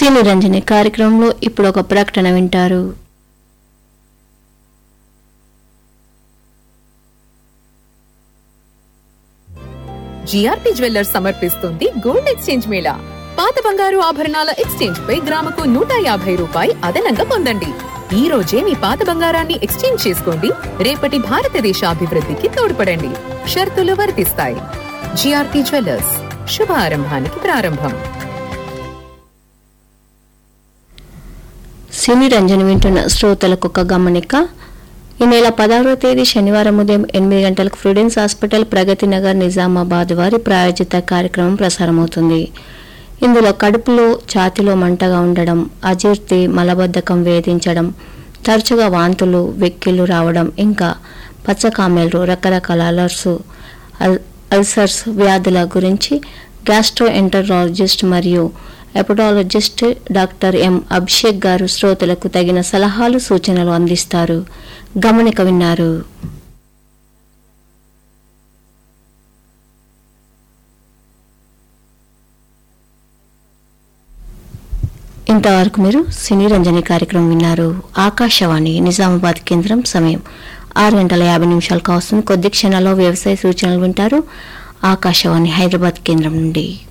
సినీ రంజని కార్యక్రమంలో ఇప్పుడు ఒక ప్రకటన వింటారు జిఆర్పి జ్యువెల్లర్స్ సమర్పిస్తుంది గోల్డ్ ఎక్స్చేంజ్ మేళా పాత బంగారు ఆభరణాల ఎక్స్చేంజ్ పై గ్రాముకు నూట యాభై రూపాయి అదనంగా పొందండి ఈ రోజే మీ పాత బంగారాన్ని ఎక్స్చేంజ్ చేసుకోండి రేపటి భారతదేశ అభివృద్ధికి తోడ్పడండి షరతులు వర్తిస్తాయి జిఆర్పి జ్యువెల్లర్స్ శుభారంభానికి ప్రారంభం సినీ రంజని వింటున్న శ్రోతలకు ఒక గమనిక ఈ నెల పదహారవ తేదీ శనివారం ఉదయం ఎనిమిది గంటలకు ఫ్రూడెన్స్ హాస్పిటల్ ప్రగతి నగర్ నిజామాబాద్ వారి ప్రాయోజిత కార్యక్రమం ప్రసారమవుతుంది ఇందులో కడుపులో ఛాతిలో మంటగా ఉండడం అజీర్తి మలబద్ధకం వేధించడం తరచుగా వాంతులు వెక్కిళ్ళు రావడం ఇంకా పచ్చకామెలు రకరకాల అలర్స్ అల్- అల్సర్స్ వ్యాధుల గురించి గ్యాస్ట్రో ఎంటరాలజిస్ట్ మరియు ఎపడాలజిస్ట్ డాక్టర్ ఎం అభిషేక్ గారు శ్రోతలకు తగిన సలహాలు సూచనలు అందిస్తారు గమనిక విన్నారు ఇంతవరకు మీరు సినీ రంజని కార్యక్రమం విన్నారు ఆకాశవాణి నిజామాబాద్ కేంద్రం సమయం ఆరు గంటల యాభై నిమిషాలు కావస్తుంది కొద్ది క్షణాల్లో వ్యవసాయ సూచనలు వింటారు ఆకాశవాణి హైదరాబాద్ కేంద్రం నుండి